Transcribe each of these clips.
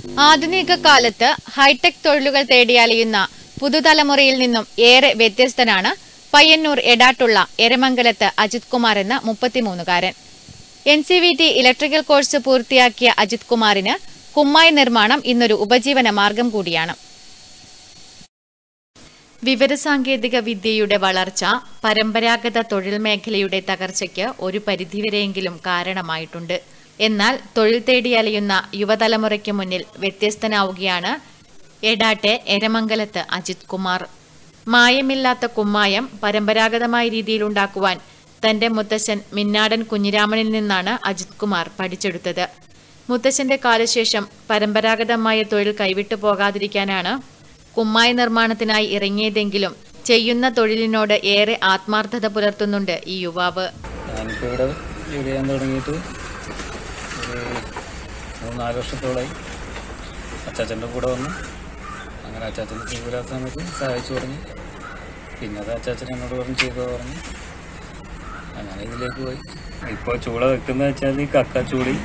ആധുനിക കാലത്ത് ഹൈടെക് തൊഴിലുകൾ തേടി അലയുന്ന പുതുതലമുറയിൽ നിന്നും ഏറെ വ്യത്യസ്തനാണ് പയ്യന്നൂർ എടാട്ടുള്ള എരമംഗലത്ത് അജിത് കുമാർ എന്ന മുപ്പത്തിമൂന്നുകാരൻ N C V T electrical course പൂർത്തിയാക്കിയ അജിത് കുമാറിന് കുമ്മായി നിർമ്മാണം ഇന്നൊരു ഉപജീവന മാർഗം കൂടിയാണ് വിവരസാങ്കേതിക വിദ്യയുടെ വളർച്ച പരമ്പരാഗത തൊഴിൽ മേഖലയുടെ തകർച്ചയ്ക്ക് ഒരു പരിധിവരെയെങ്കിലും കാരണമായിട്ടുണ്ട് എന്നാൽ തൊഴിൽ തേടി അലയുന്ന യുവതലമുറയ്ക്ക് മുന്നിൽ വ്യത്യസ്തനാവുകയാണ് എടാട്ടെ എരമംഗലത്ത് അജിത് കുമാർ മായമില്ലാത്ത കുമ്മായം പരമ്പരാഗതമായ രീതിയിൽ ഉണ്ടാക്കുവാൻ തന്റെ മുത്തശ്ശൻ മിന്നാടൻ കുഞ്ഞിരാമനിൽ നിന്നാണ് അജിത് കുമാർ പഠിച്ചെടുത്തത് മുത്തശ്ശന്റെ കാലശേഷം പരമ്പരാഗതമായ തൊഴിൽ കൈവിട്ടു പോകാതിരിക്കാനാണ് കുമ്മായ നിർമ്മാണത്തിനായി ഇറങ്ങിയതെങ്കിലും ചെയ്യുന്ന തൊഴിലിനോട് ഏറെ ആത്മാർത്ഥത പുലർത്തുന്നുണ്ട് ഈ യുവാവ് ഞാനിപ്പോൾ ഇവിടെ ജോലി ചെയ്യാൻ തുടങ്ങിയിട്ട് ഒരു മൂന്ന് നാല് വർഷത്തോളമായി അച്ചാച്ചൻ്റെ കൂടെ വന്നു അങ്ങനെ അച്ചാച്ചൻ്റെ ചെയ്തില്ലാത്ത സമയത്ത് സഹായിച്ചു തുടങ്ങി പിന്നെ അത് അച്ചാച്ചൻ എന്നോട് പറഞ്ഞ് ചെയ്തോ പറഞ്ഞു അങ്ങനെ ഇതിലേക്ക് പോയി ഇപ്പോൾ ചൂള വെക്കുന്നത് വെച്ചാൽ ഈ കക്ക ചൂളി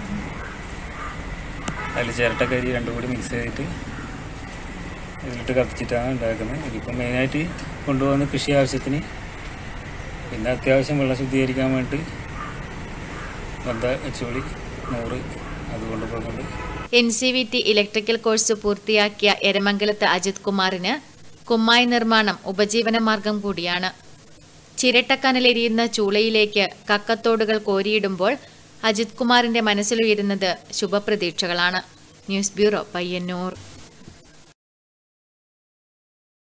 അതിൽ ചിരട്ടക്കരി രണ്ടും കൂടി മിക്സ് ചെയ്തിട്ട് ഇതിലിട്ട് കത്തിച്ചിട്ടാണ് ഉണ്ടാക്കുന്നത് ഇതിപ്പോൾ മെയിനായിട്ട് കൊണ്ടുപോകുന്ന കൃഷി ആവശ്യത്തിന് പിന്നെ അത്യാവശ്യം വെള്ളം ശുദ്ധീകരിക്കാൻ വേണ്ടി ബന്ധ വെച്ചുള്ളി നൂറ് അത് കൊണ്ടുപോകുന്നുണ്ട് N C V T electrical course പൂർത്തിയാക്കിയ എരമംഗലത്ത് അജിത് കുമാറിന് കുമ്മായി നിർമ്മാണം ഉപജീവന മാർഗം കൂടിയാണ് ചിരട്ടക്കനലെരിയുന്ന ചൂളയിലേക്ക് കക്കത്തോടുകൾ കോരിയിടുമ്പോൾ അജിത് കുമാറിന്റെ മനസ്സിലുയരുന്നത് ശുഭപ്രതീക്ഷകളാണ് ന്യൂസ് ബ്യൂറോ പയ്യന്നൂർ